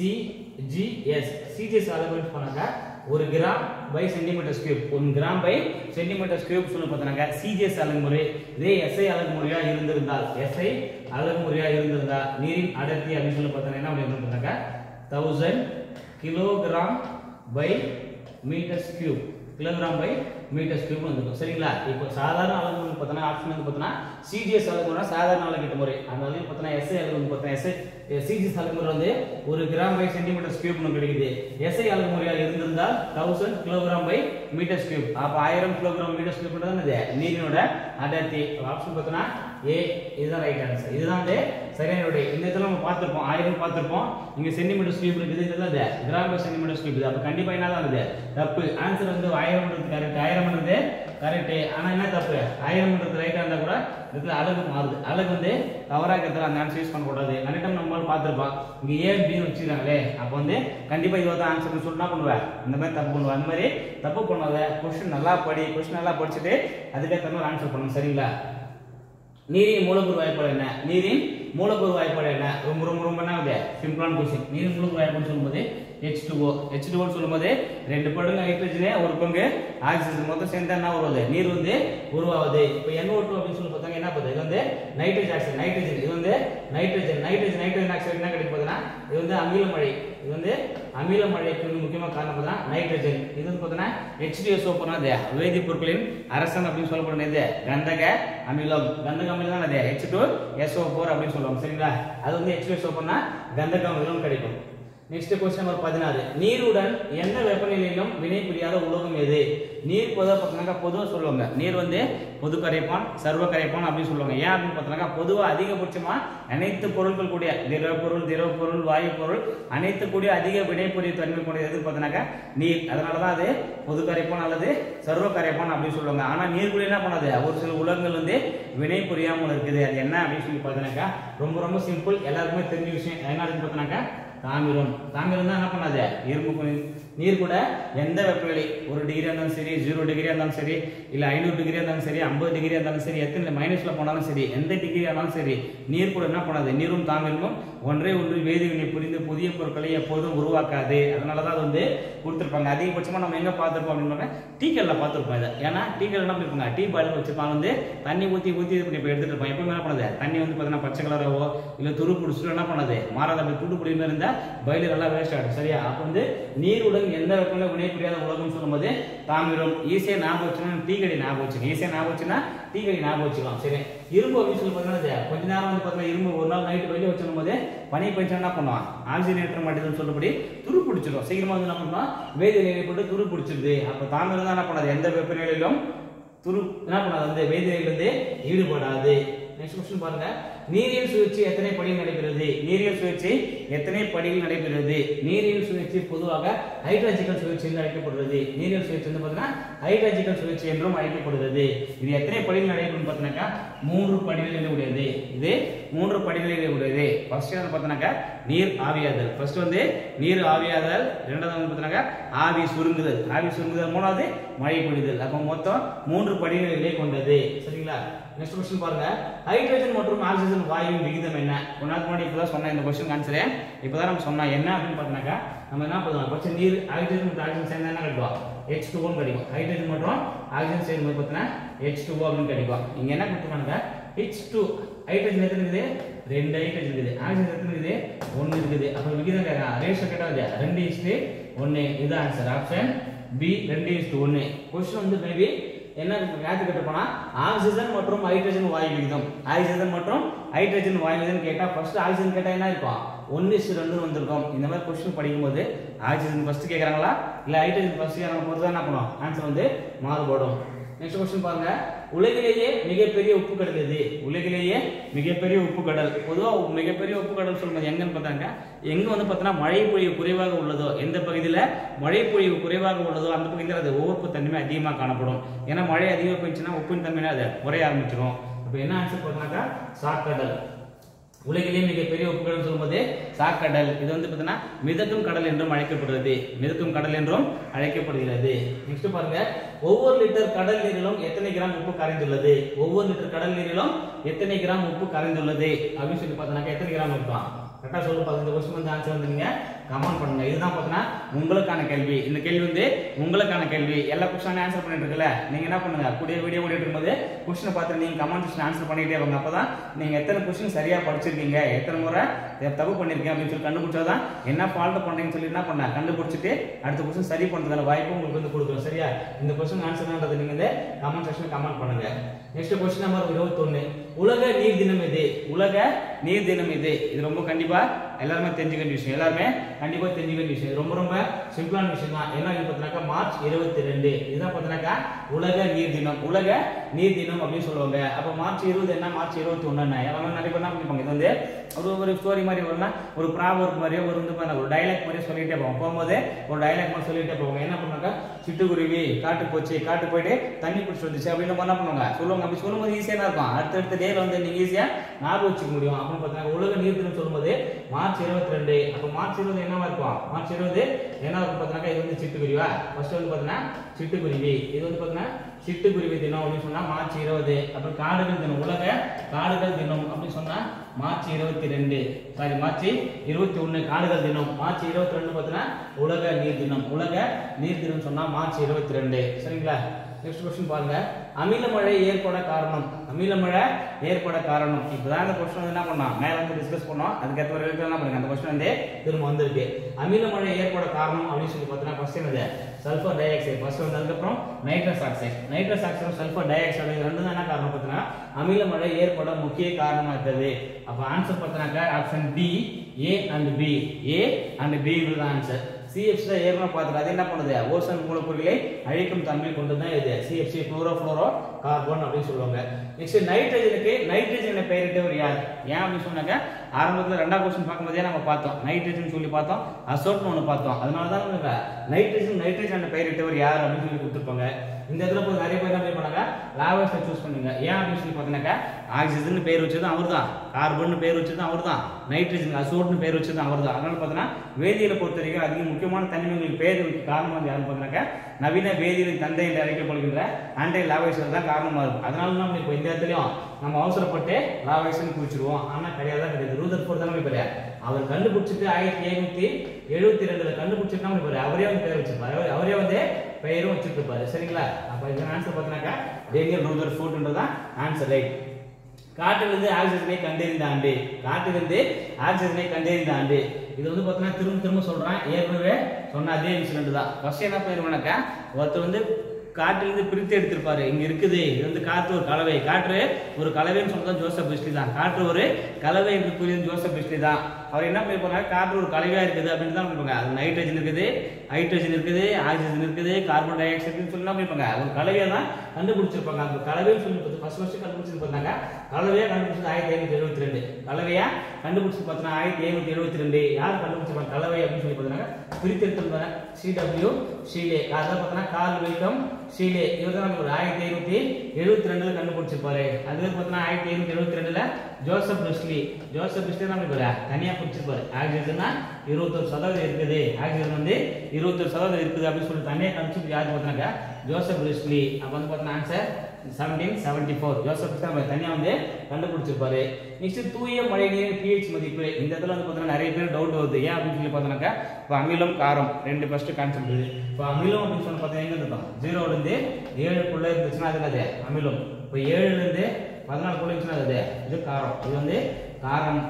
சிஜிஎஸ் சிஜிஎஸ் அளமுறை பண்ணாக்கா ஒரு gram by centimetre cube one gram by centimetre cube சொல்லி பார்த்தோம்னாக்கா சிஜிஎஸ் அலகுமுறை இதே எஸ்ஐ அலகுமுறையா இருந்திருந்தால் எஸ்ஐ அலகுமுறையா இருந்திருந்தா நீரின் அடர்த்தி அப்படின்னு சொல்லி பார்த்தோம்னா என்ன அப்படின்னு பார்த்தோம்னாக்கா thousand kilogram by metres cube kilogram by metres cube வந்துருக்கும் சரிங்களா இப்போ சாதாரண அளவு பார்த்தோன்னா ஆப்ஷன் வந்து பார்த்தோன்னா சிஜிஎஸ் அளவுனா சாதாரண அளவு முறை அந்த அளவு பார்த்தோன்னா எஸ்ஐ அளவு வந்து பார்த்தோன்னா எஸ்ஐ சிஜிஎஸ் அளவு முறை வந்து ஒரு கிராம் பை சென்டிமீட்டர் கியூப் கிடைக்குது எஸ்ஐ அளவு முறையாக இருந்திருந்தால் thousand kilogram by metres cube அப்போ ஆயிரம் கிலோகிராம் மீட்டர்ஸ் கியூப் என்னது நீரினோட அடர்த்தி ஆப்ஷன் பார்த்தோன்னா ஏ இதுதான் ரைட் ஆன்சர் இதுதான் வந்து சரியான விடை இந்த இடத்துல நம்ம பார்த்திருப்போம் ஆயிரம் பார்த்திருப்போம் இங்க சென்டிமீட்டர் கியூப் இருக்குது இதுதான் இது கிராம் பை சென்டிமீட்டர் கியூப் இது அப்ப கண்டிப்பா என்ன தான் வருது தப்பு ஆன்சர் வந்து ஆயிரம்ன்றது கரெக்ட் ஆயிரம்ன்றது கரெக்ட் ஆனா என்ன தப்பு ஆயிரம்ன்றது ரைட்டா இருந்தா கூட இதுல அழகு மாறுது அழகு வந்து தவறா இருக்கிறதுல அந்த ஆன்சர் யூஸ் பண்ணக்கூடாது நிறைய டைம் நம்மளால பார்த்திருப்போம் இங்க ஏ பின்னு வச்சிருக்காங்களே அப்ப வந்து கண்டிப்பா இது தான் ஆன்சர் சொல்லி என்ன பண்ணுவேன் இந்த மாதிரி தப்பு பண்ணுவேன் அந்த மாதிரி தப்பு பண்ணாத கொஸ்டின் நல்லா படி கொஸ்டின் நல்லா படிச்சுட்டு அதுக்கேற்ற மாதிரி ஆன்சர் பண்ணணும் சரிங்களா நீரின் மூலக்கூறு வாய்ப்பாடு என்ன நீரின் மூலக்கூறு வாய்ப்பாடு என்ன ரொம்ப ரொம்ப ரொம்ப என்ன ஆகுது சிம்பிளான கொஸ்டின் நீரின் மூலக்கூறு வாய்ப்பாடு சொல்லும்போது ஹெச் டூஓ ஹெச் டூஓ சொல்லும்போது ரெண்டு படுங்க ஹைட்ரஜனே ஒரு பங்கு ஆக்சிஜன் மொத்தம் சேர்ந்தா என்ன வருவது நீர் வந்து உருவாகுது இப்போ NO2 அப்படின்னு சொல்லி பார்த்தாங்க என்ன பண்ணுது இது வந்து நைட்ரஜன் ஆக்சைடு நைட்ரஜன் இது வந்து நைட்ரஜன் நைட்ரஜன் நைட்ரஜன் ஆக்சைடு என்ன கிடைக்கும் பார்த்தீங்கன்னா இது வந்து அமில மழை இது வந்து அமில மழைக்கு வந்து முக்கியமான காரணம் பார்த்தீங்கன்னா நைட்ரஜன் இது வந்து பார்த்தீங்கன்னா ஹெச்டிஎஸ்ஓ பண்ணது வேதிப்பொருட்களின் அரசன் அப்படின்னு சொல்லப்படுறது கந்தக அமிலம் கந்தக அமிலம் தான் அது ஹெச் டூ எஸ்ஓ ஃபோர் அப்படின்னு சொல்லுவாங்க சரிங்களா அது வந்து ஹெச்டிஎஸ்ஓ பண்ணா கந்தக அமிலம் கிடைக்கும் நெக்ஸ்ட் கொஸ்டின் நம்பர் பதினாறு நீருடன் எந்த வெப்பநிலையிலும் வினைபுரியாத உலோகம் எது நீர் பொதுவாக பார்த்தீங்கன்னா பொதுவாக சொல்லுவாங்க நீர் வந்து பொது கரைப்பான் சர்வ கரைப்பான் அப்படின்னு சொல்லுவாங்க ஏன் அப்படின்னு பார்த்தீங்கன்னா பொதுவாக அதிகபட்சமா அனைத்து பொருட்கள் கூடிய திரவ பொருள் திரவ பொருள் வாயு பொருள் அனைத்து கூடிய அதிக வினைபுரிய தன்மை கூடிய எதுன்னு பார்த்தீங்கன்னாக்கா நீர் அதனால தான் அது பொது கரைப்பான் அல்லது சர்வ கரைப்பான் அப்படின்னு சொல்லுவாங்க ஆனா நீர்க்குள்ள என்ன பண்ணாது ஒரு சில உலகங்கள் வந்து வினை புரியாமல் இருக்குது அது என்ன அப்படின்னு சொல்லி பார்த்தீங்கன்னாக்கா ரொம்ப ரொம்ப சிம்பிள் எல்லாருக்குமே தெரிஞ்ச விஷயம் என்ன அப்படின்னு பார்த்தீங்கன்னாக்கா தாமிரம் தாமிரம் தான் என்ன பண்ணாது இரும்பு கு- நீர் கூட எந்த வெப்பநிலை ஒரு டிகிரியா இருந்தாலும் சரி ஜீரோ டிகிரியா இருந்தாலும் சரி இல்ல ஐநூறு டிகிரியா இருந்தாலும் சரி ஐம்பது டிகிரியா இருந்தாலும் சரி எத்தனை மைனஸ்ல போனாலும் சரி எந்த டிகிரி ஆனாலும் சரி நீர் கூட என்ன பண்ணாது நீரும் தாமிரமும் ஒன்றே ஒன்று வேதிவினை புரிந்து புதிய பொருட்களை எப்போதும் உருவாக்காது அதனால தான் அது வந்து கொடுத்துருப்பாங்க அதிகபட்சமா நம்ம எங்க பார்த்துருப்போம் அப்படின்னு டீக்கல்ல பார்த்துருப்போம் இதை ஏன்னா டீக்கல் என்ன பண்ணிருப்பாங்க டீ பாயில் வச்சிருப்பாங்க வந்து தண்ணி ஊற்றி ஊற்றி இது பண்ணி இப்போ எடுத்துட்டு இருப்பாங்க எப்பவுமே என்ன பண்ணுது தண்ணி வந்து பார்த்தீங்கன்னா பச்சை கலராவோ இல்லை துரு பிடிச்சிட்டு என்ன பண்ணாது மாறாத அப்படி துடு பிடிமே இருந்தால் பயில் நல்லா வேஸ்ட் ஆகிடும் சரியா அப்போ வந்து நீருடன் எந்த வெப்பநிலை வினைபுரியாத உலகம்னு சொல்லும்போது தாமிரம் ஈஸியாக ஞாபகம் வச்சுக்கணும் டீ கடி ஞாபகம் வச்சுக்கணும் ஈஸியாக ஞாபகம் வச்சுன்னா டீ கடி ஞாபகம் வச்சுக்கலாம் சரி இரும்பு அப்படின்னு சொல்லி பார்த்தீங்கன்னா கொஞ்ச நேரம் வந்து பார்த்தீங்கன்னா இரும்பு ஒரு நாள் நைட்டு வெளியே வச்சிடும் போது பனி பெஞ்சா என்ன பண்ணுவான் ஆக்சிஜனேட்டர் மாட்டேதுன்னு சொல்லபடி துரு பிடிச்சிடும் சீக்கிரமா வந்து என்ன பண்ணுவோம் வேதிநிலை போட்டு துரு பிடிச்சிருது அப்போ தாமிரம் தான் என்ன பண்ணாது எந்த வெப்பநிலையிலும் துரு என்ன பண்ணாது வந்து வேதியிலிருந்து ஈடுபடாது நெக்ஸ்ட் கொஸ்டின் பாருங்க நீரியல் சுழற்சி எத்தனை படியில் நடைபெறுகிறது நீரியல் சுழற்சி எத்தனை படியில் நடைபெறுகிறது நீரியல் சுழற்சி பொதுவாக ஹைட்ராஜிக்கல் சுழற்சி என்று அழைக்கப்படுகிறது நீரியல் சுழற்சி வந்து பார்த்தீங்கன்னா ஹைட்ராஜிக்கல் சுழற்சி என்றும் அழைக்கப்படுகிறது இது எத்தனை படியில் நடைபெறும் பார்த்தீங்கன்னாக்கா மூன்று படிகள் இருக்கக்கூடியது இது மூன்று படிகள் இருக்கக்கூடியது ஃபர்ஸ்ட் வந்து பார்த்தீங்கன்னாக்கா நீர் ஆவியாதல் ஃபர்ஸ்ட் வந்து நீர் ஆவியாதல் இரண்டாவது வந்து பார்த்தீங்கன்னாக்கா ஆவி சுருங்குதல் ஆவி சுருங்குதல் மூணாவது மழை பொழிதல் அப்போ மொத்தம் மூன்று படிநிலைகளை கொண்டது சரிங்களா நெக்ஸ்ட் கொஸ்டின் பாருங்க ஹைட்ரஜன் மற்றும் ஆக்சிஜன் வாயுவின் விகிதம் என்ன ஒரு நாள் முன்னாடி இப்பதான் சொன்னேன் இந்த கொஸ்டின் ஆன்சரு இப்பதான் நம்ம சொன்னோம் என்ன அப்படின்னு பார்த்தீங்கன்னாக்கா நம்ம என்ன பண்ணுவோம் ஃபர்ஸ்ட் நீர் ஹைட்ரஜன் மற்றும் ஆக்சிஜன் சேர்ந்தா என்ன கிடைக்கும் ஹெச் டூ கிடைக்கும் ஹைட்ரஜன் மற்றும் ஆக்சிஜன் சேர்ந்து பார்த்தீங்கன்னா ஹெச் டூ அப்படின்னு கிடைக்கும் இங்க என்ன கொடுத்துருக்காங்க ஹெச் டூ ஹைட்ரஜன் எத்தனை இருக்குது ரெண்டு ஹைட்ரஜன் இருக்குது ஆக்சிஜன் எத்தனை இருக்குது ஒன்று இருக்குது அப்போ விகிதம் கேட்கலாம் ரேஷியோ கேட்டால் ரெண்டு இஸ்டு ஒன்று இது ஆன்சர் ஆப்ஷன் பி ரெண்டு இஸ்டு ஒன்று கொஸ்டின் வந்து மேபி என்ன யாத்து கேட்டு போனா ஆக்சிஜன் மற்றும் ஹைட்ரஜன் வாயு விகிதம் ஆக்சிஜன் மற்றும் ஹைட்ரஜன் வாயு விகிதம் கேட்டா ஃபர்ஸ்ட் ஆக்சிஜன் கேட்டா என்ன இருக்கும் ஒன்னு இஸ்டு ரெண்டு வந்திருக்கும் இந்த மாதிரி கொஸ்டின் படிக்கும்போது ஆக்சிஜன் ஃபர்ஸ்ட் கேக்குறாங்களா இல்ல ஹைட்ரஜன் ஃபர்ஸ்ட் கேக்குறாங்க பொறுத்து தான் என்ன பண்ணும் ஆன்சர் வந்து மாறுபடும் நெக்ஸ்ட் கொஸ்டின் பாருங்க உலகிலேயே மிகப்பெரிய உப்பு கடல் எது உலகிலேயே மிகப்பெரிய உப்பு கடல் பொதுவா மிகப்பெரிய உப்பு கடல் சொல்லும்போது எங்கன்னு பார்த்தாங்க எங்க வந்து பார்த்தீங்கன்னா மழை பொழிவு குறைவாக உள்ளதோ எந்த பகுதியில் மழை பொழிவு குறைவாக உள்ளதோ அந்த பகுதியில் அது உவர்ப்பு தன்மை அதிகமாக காணப்படும் ஏன்னா மழை அதிகமாக போயிடுச்சுன்னா உப்பின் தன்மை அது குறைய ஆரம்பிச்சிடும் அப்போ என்ன ஆன்சர் பார்த்தீங்கன்னாக்கா சாக்கடல் உலகிலே மிகப்பெரிய உப்புக்கடல் சொல்லும்போது சாக்கடல் இது வந்து பார்த்தீங்கன்னா மிதக்கும் கடல் என்றும் அழைக்கப்படுகிறது மிதக்கும் கடல் என்றும் அழைக்கப்படுகிறது நெக்ஸ்ட் பாருங்க ஒவ்வொரு லிட்டர் கடல் நீரிலும் எத்தனை கிராம் உப்பு கரைந்துள்ளது ஒவ்வொரு லிட்டர் கடல் நீரிலும் எத்தனை கிராம் உப்பு கரைந்துள்ளது அப்படின்னு சொல்லி பார்த்தோம்னாக்கா எத்தனை கிராம் இருக்கும் கரெக்டாக சொல்லு பாருங்க இந்த கொஸ்டின் வந்து ஆன்சர் வந்து நீங்க கமெண்ட் பண்ணுங்க இதுதான் பார்த்தீங்கன்னா உங்களுக்கான கேள்வி இந்த கேள்வி வந்து உங்களுக்கான கேள்வி எல்லா கொஸ்டின் ஆன்சர் பண்ணிட்டு இருக்கல நீங்க என்ன பண்ணுங்க கூடிய வீடியோ ஓடிட்டு இருக்கும்போது கொஸ்டினை பார்த்து நீங்க கமெண்ட் செக்ஷன் ஆன்சர் பண்ணிட்டே வாங்க அப்பதான் நீங்க எத்தனை கொஸ்டின் சரியா படிச்சிருக்கீங்க எத்தனை முறை இதை தப்பு பண்ணிருக்கீங்க அப்படின்னு சொல்லி கண்டுபிடிச்சாதான் என்ன ஃபால்ட் பண்றீங்கன்னு சொல்லி என்ன பண்ண கண்டுபிடிச்சிட்டு அடுத்த கொஸ்டின் சரி பண்றதுக்கான வாய்ப்பு உங்களுக்கு வந்து கொடுக்குறோம் சரியா இந்த கொஸ்டின் ஆன்சர்ன்றது நீங்க இந்த கமெண்ட் செக்ஷன் கமெண்ட் பண்ணுங்க நெக்ஸ்ட் கொஸ்டின் நம்பர் இருபத்தொன்னு உலக நீர் தினம் இது உலக நீர் தினம் இது இது ரொம்ப கண்டிப்பா எல்லாருமே தெரிஞ்சுக்க வேண்டிய விஷயம் எல்லாருமே கண்டிப்பா தெரிஞ்சுக்க வேண்டிய விஷயம் இது ரொம்ப ரொம்ப சிம்பிளான விஷயம் தான் என்ன இது பார்த்தீங்கன்னாக்கா மார்ச் இருபத்தி ரெண்டு இதுதான் பார்த்தீங்கன்னாக்கா உலக நீர் தினம் உலக நீர் தினம் அப்படின்னு சொல்லுவாங்க அப்ப மார்ச் இருபது என்ன மார்ச் இருபத்தி ஒண்ணு என்ன எல்லாமே நிறைய பேர் என்ன பண்ணிப்பாங்க இது வந்து ஒரு ஒரு ஸ்டோரி மாதிரி வரலாம் ஒரு ப்ராபர் மாதிரியோ ஒரு வந்து பாருங்க, ஒரு டைலாக் மாதிரியே சொல்லிட்டே போவோம் போகும்போது ஒரு டைலாக் மாதிரி சொல்லிட்டே போவாங்க என்ன பண்ணுவாங்க சிட்டுக்குருவி காட்டு போச்சு காட்டு போயிட்டு தண்ணி பிடிச்சி வந்துச்சு அப்படின்னு நம்ம என்ன பண்ணுவாங்க சொல்லுவாங்க அப்படி சொல்லும்போது ஈஸியா இருக்கும் அடுத்தடுத்த டேல வந்து நீங்க ஈஸியா ஞாபகம் வச்சுக்க முடியும் அப்படின்னு பார்த்தீங்கன்னா உலக நீர் தினம் சொல்லும்போது மார்ச் இருபத்தி ரெண்டு அப்போ மார்ச் இருபது என்னவா இருக்கும் மார்ச் இருபது என்ன இருக்கும் பார்த்தீங்கன்னா இது வந்து சிட்டுக்குருவியா ஃபர்ஸ்ட் வந்து பார்த்தீங்கன்னா சிட்டுக்குருவி இது வந்து பார்த்தீங்கன்னா சிட்டுக்குருவி தினம் அப்படின்னு சொன்னா மார்ச் இருபது அப்புறம் காடுகள் தினம் உலக காடுகள் தினம் அப்படின்னு சொன்னா மார்ச் இருபத்தி ரெண்டு சாரி மார்ச் இருபத்தி ஒண்ணு காடுகள் தினம் மார்ச் இருபத்தி ரெண்டு பார்த்தீங்கன்னா உலக நீர் தினம் உலக நீர் தினம் சொன்னா மார்ச் இருபத்தி ரெண்டு சரிங்களா நெக்ஸ்ட் கொஸ்டின் பாருங்க அமில மழை ஏற்பட காரணம் அமில மழை ஏற்பட காரணம் இப்பதான் இந்த கொஸ்டின் வந்து என்ன பண்ணோம் மேல வந்து டிஸ்கஸ் பண்ணோம் அதுக்கேற்ற ஒரு எழுத்து என்ன பண்ணுங்க அந்த கொஸ்டின் வந்து திரும்ப வந்திருக்கு அமில மழை ஏற்பட காரணம் அப்படின்னு சொல்லி பார்த்தீங்கன்னா ஃபர்ஸ்ட் என்னது சல்ஃபர் டை ஆக்சைடு ஃபர்ஸ்ட் வந்து அதுக்கப்புறம் nitrous oxide nitrous oxide sulphur dioxide இது ரெண்டு தான் என்ன காரணம் பார்த்தீங்கன்னா அமில மழை ஏற்பட முக்கிய காரணமா இருக்குது அப்ப ஆன்சர் பார்த்தீங்கன்னாக்கா option D A and B A and B தான் ஆன்சர் சிஎஃப்சி தான் ஏற்கனவே பார்த்துட்டு அது என்ன பண்ணுது ஓசன் மூலப்பொருட்களை அழிக்கும் தன்மை கொண்டு தான் இது சிஎஃப்சி குளோரோ ஃப்ளோரோ கார்பன் அப்படின்னு சொல்லுவாங்க நெக்ஸ்ட் நைட்ரஜனுக்கு நைட்ரஜன் பெயரிட்டவர் யார் ஏன் அப்படின்னு சொன்னாக்க ஆரம்பத்தில் ரெண்டாம் கொஸ்டின் பார்க்கும்போதே நம்ம பார்த்தோம் நைட்ரஜன் சொல்லி பார்த்தோம் அசோட்னு ஒன்று பார்த்தோம் அதனால தான் நமக்கு நைட்ரஜன் நைட்ரஜன் பெயரிட்டவர் யார் அப்படின்னு சொல்லி கொடுத்துருப்பாங்க இந்த இடத்துல போய் நிறைய பேர் என்ன பண்ணி பண்ணாங்க லாவர்ஸை சூஸ் பண்ணுங்க ஏன் அப்படின்னு சொல்லி பார்த்தீங்கன்னாக்கா ஆக்சிஜன் பேர் வச்சது அவர் தான் கார்பன் பேர் வச்சது அவர் தான் நைட்ரஜன் அசோட்னு பேர் வச்சது அவர் தான் அதனால பார்த்தீங்கன்னா வேதியியலை பொறுத்த வரைக்கும் அதிக முக்கியமான தனிமங்களுக்கு பேர் வைக்க காரணம் வந்து யாருன்னு பார்த்தீங்கன்னாக்கா நவீன வேதியியலின் தந்தை என்று அழைக்கப்படுகின்ற ஆண்டை லாவைசர் தான் காரணமா இருக்கும் அதனால நம்ம இப்போ இந்த இடத்துலயும் நம்ம அவசரப்பட்டு லாவைசன் குறிச்சிருவோம் ஆனா கிடையாது தான் கிடையாது ரூதர் ஃபோர் தான் இப்போ அவர் கண்டுபிடிச்சிட்டு ஆயிரத்தி எழுநூத்தி எழுபத்தி ரெண்டுல கண்டுபிடிச்சிட்டு நம்ம இப்போ அவரே வந்து பேர் வச்சிருப்பாரு அவரே- அவரே வந்து பெயரும் வச்சுட்டு இருப்பாரு சரிங்களா அப்ப இந்த ஆன்சர் பார்த்தீங்கன்னாக்கா டேனியல் ரூதர் ஃபோர்ட்ன்றதான் ஆன்சர் ரைட் காட்டிலிருந்து ஆக்சிஜனை கண்டறிந்த ஆண்டு காட்டிலிருந்து ஆக்சிஜனை கண்டறிந்த ஆண்டு இது வந்து பார்த்தீங்கன்னா திரும்ப திரும்ப சொல்றேன் ஏற்கனவே சொன்ன அதே இன்சிடென்ட் தான் ஃபர்ஸ்ட் என்ன பண்ணிருவானாக்கா ஒருத்தர் வந்து காட்டிலிருந்து பிரித்து எடுத்திருப்பாரு இங்க இருக்குது இது வந்து காற்று ஒரு கலவை காற்று ஒரு கலவைன்னு சொன்னது ஜோசப் பிஸ்லி தான் காற்று ஒரு கலவை என்று கூறியது ஜோசப் பிஸ்லி தான் அவர் என்ன பண்ணிருப்பாங்க காற்று ஒரு கலவையா இருக்குது அப்படின்னு தான் பண்ணிருப்பாங்க அது நைட்ரஜன் இருக்குது ஹைட்ரஜன் இருக்குது ஆக்சிஜன் இருக்குது கார்பன் டை ஆக்சைடுன்னு சொல்லி என்ன பண்ணிருப்பாங்க ஒரு கலவையா தான் கண்டுபிடிச்சிருப்பாங்க அந்த கலவைன்னு சொல்லி ஃபர்ஸ்ட் ஃபர்ஸ்ட் கண்டுபிடிச்சது பார்த்தாங்க கலவையா கண்டுபிடிச்சது ஆயிரத்தி ஐநூத்தி எழுபத்தி ரெண்டு கலவையா கண்டுபிடிச்சது பார்த்தீங்கன்னா ஆயிரத்தி எழுநூத்தி எழுபத்தி ரெண்டு யார் கண்டுபிடிச்சிருப்பாங்க கலவை அப்படின்னு சொல்லி பார்த்தீங்கன்னா பிரித்தெடுத்திருந்தாங்க சிடபிள்யூ ஷீலே அதான் பார்த்தீங்கன்னா கால் வெல்கம் ஷீலே இவர் தான் நம்ம ஒரு ஆயிரத்தி ஐநூத்தி எழுபத்தி ரெண்டுல கண்டுபிடிச்சிருப்பாரு அது பார்த்தீங்கன்னா ஆயிரத்தி ஐநூத்தி எழுபத்தி ரெண்டுல ஜோசப் பிரிஸ்லி ஜோசப் பிரிஸ்லி நம்ம இவர தனியா பிடிச்சிருப்பாரு ஆக்சிஜன்னா இருபத்தொரு சதவீதம் இருக்குது ஆக்சிஜன் வந்து இருபத்தொரு சதவீதம் இருக்குது அப்படின்னு சொல்லி தனியா கண்டுபிடிச்சு யார் பார்த்தீங்கன்னாக்கா ஜோசப் பிரிஸ்லி அப்ப வந்து பார்த்தீங்கன்னா answer seventeen seventy four Joseph Priestley நம்ம தனியா வந்து கண்டுபிடிச்சிருப்பாரு நெக்ஸ்ட் தூய மழைநீர் பிஹெச் மதிப்பு இந்த இடத்துல வந்து பார்த்தீங்கன்னா நிறைய பேர் டவுட் வருது ஏன் அப்படின்னு சொல்லி பார்த்தோம்னாக்கா இப்போ அமிலம் காரம் ரெண்டு ஃபர்ஸ்ட் கான்செப்ட் இருக்குது இப்போ அமிலம் அப்படின்னு சொல்லி பார்த்தீங்கன்னா எங்க இருக்கும் ஜீரோல இருந்து ஏழுக்குள்ள இருந்துச்சுன்னா அது என்னது அமிலம் இப்போ ஏழுல இருந்து பதினாலுக்குள்ள இருந்துச்சுன்னா அது இது காரம் இது வந்து காரம்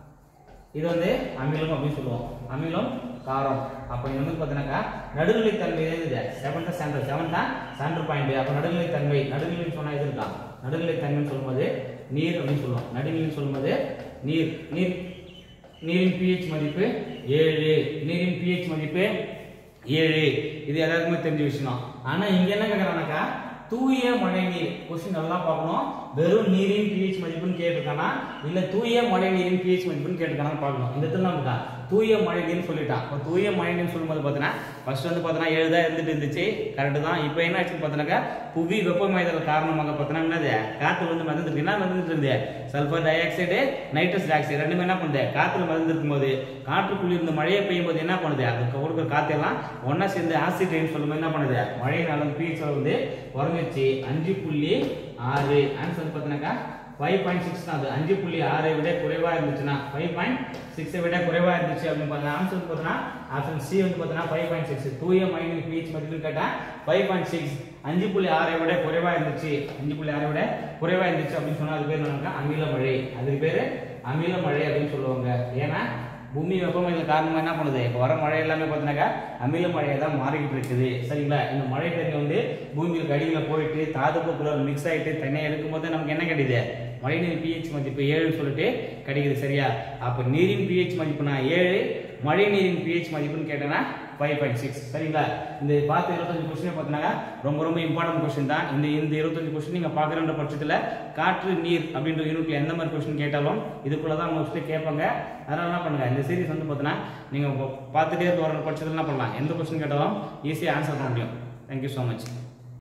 இது வந்து அமிலம் அப்படின்னு சொல்லுவோம் அமிலம் காரம் அப்போ இது வந்து பார்த்தீங்கன்னாக்கா நடுநிலைத்தன்மை இருக்குது செவன்த் சென்டர் செவன் தான் சென்டர் பாயிண்ட் அப்போ நடுநிலைத்தன்மை நடுநிலைன்னு சொன்னா இது இருக்கா நடுநிலைத்தன்மைன்னு சொல்லும்போது நீர் அப்படின்னு சொல்லுவோம் நடுநிலைன்னு சொல்லும்போது நீர் நீர் நீரின் pH மதிப்பு ஏழு நீரின் pH மதிப்பு ஏழு இது எல்லாருக்குமே தெரிஞ்ச விஷயம் ஆனா இங்க என்ன கேக்குறாங்கனாக்கா தூய மழை நீர் கொஸ்டின் நல்லா பார்க்கணும் வெறும் நீரின் pH மதிப்புன்னு கேட்டிருக்கானா இல்ல தூய மழை நீரின் pH மதிப்புன்னு கேட்டிருக்கானு பார்க்கணும் இந்த இடத்துல நமக்கு தூய மழை நீர்னு சொல்லிட்டான் இப்போ தூய மழை நீர்னு சொல்லும்போது பார்த்தீங்கன்னா ஃபர்ஸ்ட் வந்து பார்த்தீங்கன்னா ஏழு தான் இருந்துட்டு இருந்துச்சு கரெக்டு தான் இப்போ என்ன ஆச்சுன்னு பார்த்தீங்கன்னாக்கா புவி வெப்பமயதல் காரணமாக பார்த்தீங்கன்னா என்னது காற்று வந்து மறந்துருக்கு என்ன மறந்துட்டு இருந்தது sulphur dioxide nitrous dioxide ரெண்டுமே என்ன பண்ணுது காற்றுல மறந்து இருக்கும்போது காற்றுக்குள்ள இருந்து மழையை பெய்யும் போது என்ன பண்ணுது அது கொடுக்குற காற்றெல்லாம் ஒண்ணா சேர்ந்து ஆசிட் ரெயின் சொல்லும்போது என்ன பண்ணுது மழையின் அளவு பீச் வந்து குறைஞ்சிச்சு அஞ்சு புள்ளி ஆறு ஆன்சர் வந்து பார்த்தீங்கன்னாக்கா ஃபைவ் பாயிண்ட் சிக்ஸ் தான் அது அஞ்சு புள்ளி ஆறை விட குறைவா இருந்துச்சுன்னா ஃபைவ் பாயிண்ட் சிக்ஸை விட குறைவா இருந்துச்சு அப்படின்னு பார்த்தா ஆன்சர் வந்து பார்த்தீங்கன்னா ஆப்ஷன் சி வந்து பார்த்தீங்கன்னா ஃபைவ் பாயிண்ட் சிக்ஸ் தூய மைனிங் பீச் மதிப்புன்னு கேட்டால் ஃபைவ் பாயிண்ட் சிக்ஸ் அஞ்சு புள்ளி ஆறை விட குறைவா இருந்துச்சு அஞ்சு புள்ளி ஆறை விட குறைவா இருந்துச்சு அப்படின்னு சொன்னா அது பேர் என்னன்னா அமில மழை அதுக்கு பேரு அமில மழை அப்படின்னு சொல்லுவாங்க ஏன்னா பூமி வெப்பமயத்தில் காரணமா என்ன பண்ணுது இப்போ வர மழை எல்லாமே பார்த்தீங்கன்னாக்கா அமில மழையை தான் மாறிக்கிட்டு இருக்குது சரிங்களா இந்த மழை தண்ணி வந்து பூமிக்கு அடியில் போயிட்டு தாதுப்புக்குள்ள மிக்ஸ் ஆயிட்டு தண்ணியை எடுக்கும்போது நமக்கு என்ன கிடைக்குது மழைநீர் பிஹெச் மதிப்பு ஏழுன்னு சொல்லிட்டு கிடைக்குது சரியா அப்போ நீரின் பிஹெச் மதிப்புனா ஏழு மழை நீரின் பிஹெச் மதிப்புன்னு கேட்டேன்னா ஃபைவ் பாயிண்ட் சிக்ஸ் சரிங்களா இந்த பார்த்த இருபத்தஞ்சு கொஸ்டின் பார்த்தீங்கன்னா ரொம்ப ரொம்ப இம்பார்ட்டன்ட் கொஸ்டின் தான் இந்த இந்த இருபத்தஞ்சு கொஸ்டின் நீங்கள் பார்க்குறன்ற பட்சத்தில் காற்று நீர் அப்படின்ற யூனிட்ல எந்த மாதிரி கொஸ்டின் கேட்டாலும் இதுக்குள்ள தான் மோஸ்ட்லி கேட்பாங்க அதனால என்ன பண்ணுங்க இந்த சீரிஸ் வந்து பார்த்தீங்கன்னா நீங்கள் பார்த்துட்டே வர பட்சத்தில் என்ன பண்ணலாம் எந்த கொஸ்டின் கேட்டாலும் ஈஸியாக ஆன்சர் பண்ண முடியும் தேங்க்யூ ஸோ மச்